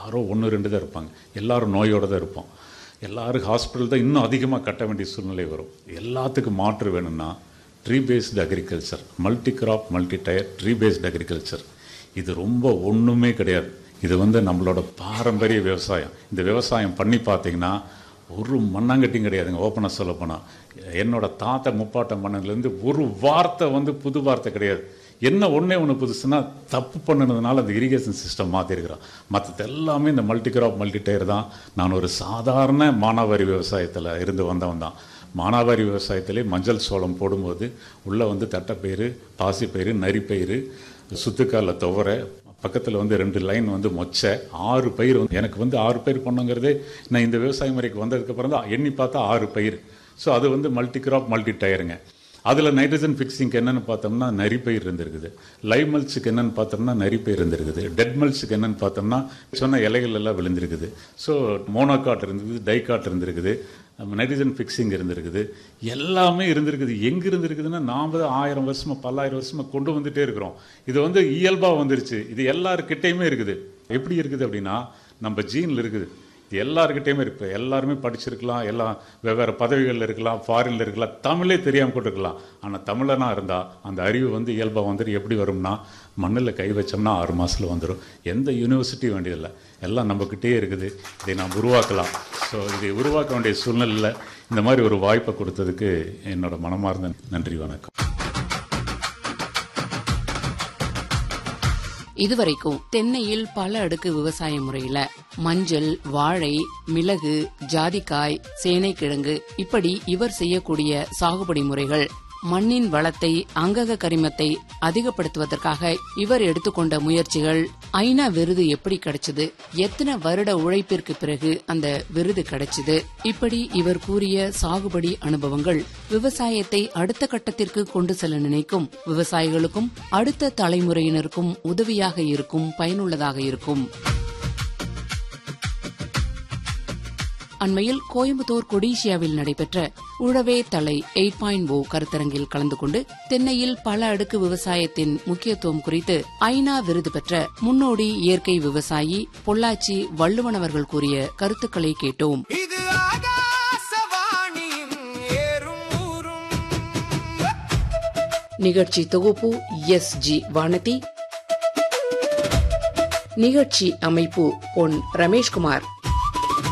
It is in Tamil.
யாரோ ஒன்று ரெண்டு தான் இருப்பாங்க எல்லாரும் நோயோடு தான் இருப்போம் எல்லாரும் ஹாஸ்பிட்டல் தான் இன்னும் அதிகமாக கட்ட வேண்டிய சூழ்நிலை வரும் எல்லாத்துக்கும் மாற்று வேணும்னா tree based agriculture multi crop multi tier tree based agriculture இது ரொம்ப ஒன்றுமே கிடையாது இது வந்து நம்மளோட பாரம்பரிய விவசாயம் இந்த விவசாயம் பண்ணி பார்த்தீங்கன்னா ஒரு மண்ணாங்கட்டியும் கிடையாதுங்க ஓப்பனாக சொல்ல போனால் என்னோட தாத்தா முப்பாட்டம் பண்ணதுலேருந்து ஒரு வார்த்தை வந்து புது வார்த்தை கிடையாது என்ன ஒன்றே ஒன்று புதுசுன்னா தப்பு பண்ணினதுனால அந்த இரிகேஷன் சிஸ்டம் மாற்றிருக்கிறோம் மற்றது எல்லாமே இந்த மல்டி கிராப் மல்டி டயர் தான் நான் ஒரு சாதாரண மானாவாரி விவசாயத்தில் இருந்து வந்தவன் தான் மானாவாரி விவசாயத்திலே மஞ்சள் சோளம் போடும்போது உள்ளே வந்து தட்டைப்பயிறு பாசிப்பயிறு நரிப்பயிறு சுத்துக்கால துவரை பக்கத்தில் வந்து ரெண்டு லைன் வந்து மொச்சை ஆறு பயிர் வந்து எனக்கு வந்து ஆறு பயிர் பண்ணுங்கிறதே நான் இந்த விவசாய முறைக்கு வந்ததுக்கப்புறம் தான் எண்ணி பார்த்தா ஆறு பயிர் ஸோ அது வந்து மல்டி கிராப் மல்டி டயருங்க அதில் நைட்ரஜன் ஃபிக்ஸிங்க்கு என்னென்னு பார்த்தோம்னா நரிப்பயிர் இருந்திருக்குது லைவ் மல்ச்சுக்கு என்னென்னு பார்த்தோம்னா நரிப்பயிர் இருந்திருக்குது டெட் மல்ச்சுக்கு என்னென்னு பார்த்தோம்னா சொன்ன இலைகள் எல்லாம் விழுந்திருக்குது ஸோ மோனோகாட் இருந்திருக்குது டைகாட் இருந்திருக்குது நைட்ரஜன் ஃபிக்ஸிங் இருந்திருக்குது எல்லாமே இருந்திருக்குது எங்கே இருந்திருக்குதுன்னா நாம் தான் ஆயிரம் வருஷமா பல்லாயிரம் வருஷமா கொண்டு வந்துட்டே இருக்கிறோம் இது வந்து இயல்பாக வந்துருச்சு இது எல்லாருக்கிட்டேயுமே இருக்குது எப்படி இருக்குது அப்படின்னா நம்ம ஜீனில் இருக்குது இது எல்லாருக்கிட்டேயுமே இருக்கு எல்லாருமே படிச்சிருக்கலாம் எல்லாம் வெவ்வேறு பதவிகளில் இருக்கலாம் ஃபாரின்ல இருக்கலாம் தமிழே தெரியாமல் கூட இருக்கலாம் ஆனால் தமிழனா இருந்தால் அந்த அறிவு வந்து இயல்பாக வந்துட்டு எப்படி வரும்னா மண்ணில் கை வச்சோம்னா ஆறு மாதத்தில் வந்துடும் எந்த யூனிவர்சிட்டி வேண்டியதில்லை எல்லாம் நம்மக்கிட்டே இருக்குது இதை நாம் உருவாக்கலாம் ஸோ இதை உருவாக்க வேண்டிய சூழ்நிலையில் இந்த மாதிரி ஒரு வாய்ப்பை கொடுத்ததுக்கு என்னோட மனமார்ந்த நன்றி வணக்கம் இதுவரைக்கும் தென்னையில் பல அடுக்கு விவசாய முறையில மஞ்சள் வாழை மிளகு ஜாதிக்காய் சேனைக்கிழங்கு இப்படி இவர் செய்யக்கூடிய சாகுபடி முறைகள் மண்ணின் வளத்தை அங்கக கரிமத்தை அதிகப்படுத்துவதற்காக இவர் எடுத்துக்கொண்ட முயற்சிகள் ஐநா விருது எப்படி கிடைச்சது எத்தனை வருட உழைப்பிற்கு பிறகு அந்த விருது கிடைச்சது இப்படி இவர் கூறிய சாகுபடி அனுபவங்கள் விவசாயத்தை அடுத்த கட்டத்திற்கு கொண்டு செல்ல நினைக்கும் விவசாயிகளுக்கும் அடுத்த தலைமுறையினருக்கும் உதவியாக இருக்கும் பயனுள்ளதாக இருக்கும் அண்மையில் கோயம்புத்தூர் கொடிசியாவில் நடைபெற்ற உழவே தலை எயிட் பாயிண்ட் ஓ கருத்தரங்கில் கலந்து கொண்டு தென்னையில் பல அடுக்கு விவசாயத்தின் முக்கியத்துவம் குறித்து ஐநா விருது பெற்ற முன்னோடி இயற்கை விவசாயி பொள்ளாச்சி வள்ளுவன் அவர்கள் கூறிய கருத்துக்களை கேட்டோம் இது ஆகாசவாணியின் ஏறும் ஊரும் நிகழ்ச்சி தொகுப்பு எஸ் ஜி வானதி நிகழ்ச்சி அமைப்பு பொன் ரமேஷ்குமார்